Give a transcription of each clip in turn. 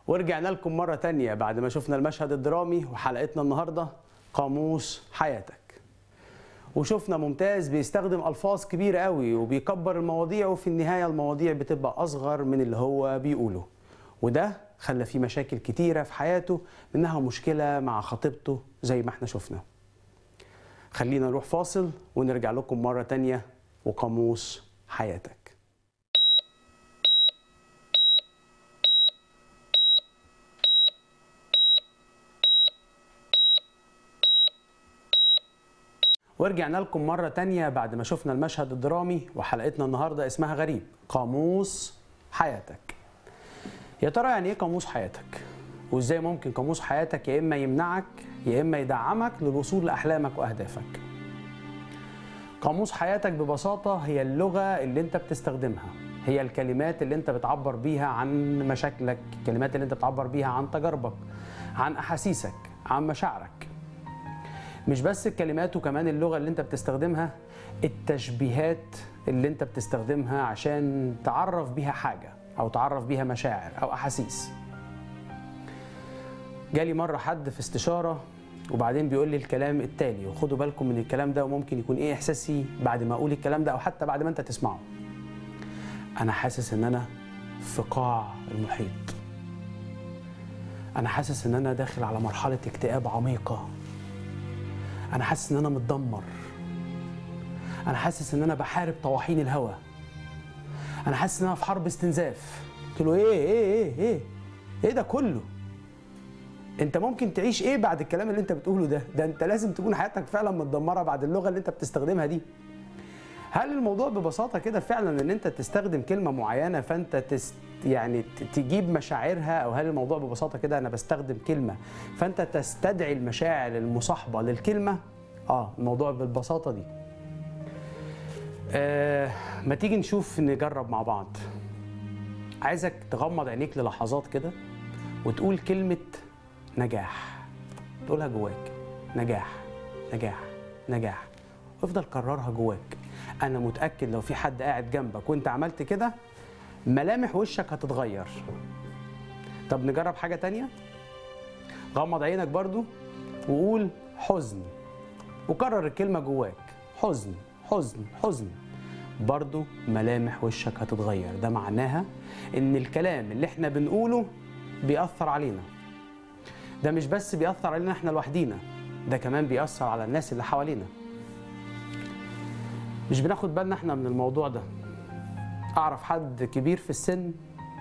ورجعنا لكم مرة تانية بعد ما شفنا المشهد الدرامي وحلقتنا النهاردة قاموس حياتك وشفنا ممتاز بيستخدم ألفاظ كبيرة قوي وبيكبر المواضيع وفي النهاية المواضيع بتبقى أصغر من اللي هو بيقوله وده خلى فيه مشاكل كتيرة في حياته منها مشكلة مع خطيبته زي ما احنا شفنا خلينا نروح فاصل ونرجع لكم مرة تانية وقاموس حياتك ورجعنا لكم مرة تانية بعد ما شفنا المشهد الدرامي وحلقتنا النهاردة اسمها غريب قاموس حياتك يا ترى يعني ايه قاموس حياتك وازاي ممكن قاموس حياتك يا اما يمنعك يا اما يدعمك للوصول لاحلامك واهدافك قاموس حياتك ببساطة هي اللغة اللي انت بتستخدمها هي الكلمات اللي انت بتعبر بيها عن مشاكلك الكلمات اللي انت بتعبر بيها عن تجاربك عن احاسيسك عن مشاعرك مش بس الكلمات وكمان اللغة اللي انت بتستخدمها التشبيهات اللي انت بتستخدمها عشان تعرف بيها حاجة او تعرف بيها مشاعر او احاسيس جالي مرة حد في استشارة وبعدين بيقول لي الكلام التالي وخدوا بالكم من الكلام ده وممكن يكون ايه احساسي بعد ما اقول الكلام ده او حتى بعد ما انت تسمعه انا حاسس ان انا في قاع المحيط انا حاسس ان انا داخل على مرحلة اكتئاب عميقة انا حاسس ان انا متدمر انا حاسس ان انا بحارب طواحين الهوى انا حاسس ان انا في حرب استنزاف قلت له ايه ايه ايه ايه ايه ده كله انت ممكن تعيش ايه بعد الكلام اللي انت بتقوله ده ده انت لازم تكون حياتك فعلا متدمره بعد اللغه اللي انت بتستخدمها دي هل الموضوع ببساطه كده فعلا ان انت تستخدم كلمه معينه فانت تست يعني تجيب مشاعرها او هل الموضوع ببساطه كده انا بستخدم كلمه فانت تستدعي المشاعر المصاحبه للكلمه اه الموضوع بالبساطه دي آه ما تيجي نشوف نجرب مع بعض عايزك تغمض عينيك للحظات كده وتقول كلمه نجاح تقولها جواك نجاح نجاح نجاح وافضل كررها جواك انا متاكد لو في حد قاعد جنبك وانت عملت كده ملامح وشك هتتغير طب نجرب حاجه تانية غمض عينك برضو وقول حزن وكرر الكلمه جواك حزن حزن حزن برضو ملامح وشك هتتغير ده معناها ان الكلام اللي احنا بنقوله بيأثر علينا ده مش بس بيأثر علينا احنا لوحدينا ده كمان بيأثر على الناس اللي حوالينا مش بناخد بالنا احنا من الموضوع ده اعرف حد كبير في السن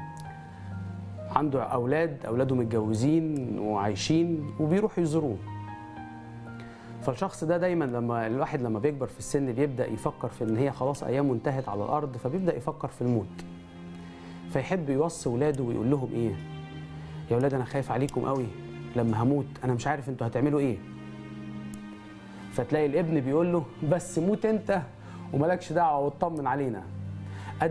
عنده اولاد اولاده متجوزين وعايشين وبيروحوا يزوروه فالشخص ده دايما لما الواحد لما بيكبر في السن بيبدا يفكر في ان هي خلاص ايامه انتهت على الارض فبيبدا يفكر في الموت فيحب يوصي ولاده ويقول لهم ايه يا ولاد انا خايف عليكم قوي لما هموت انا مش عارف انتوا هتعملوا ايه فتلاقي الابن بيقول له بس موت انت وملكش دعوه واطمن علينا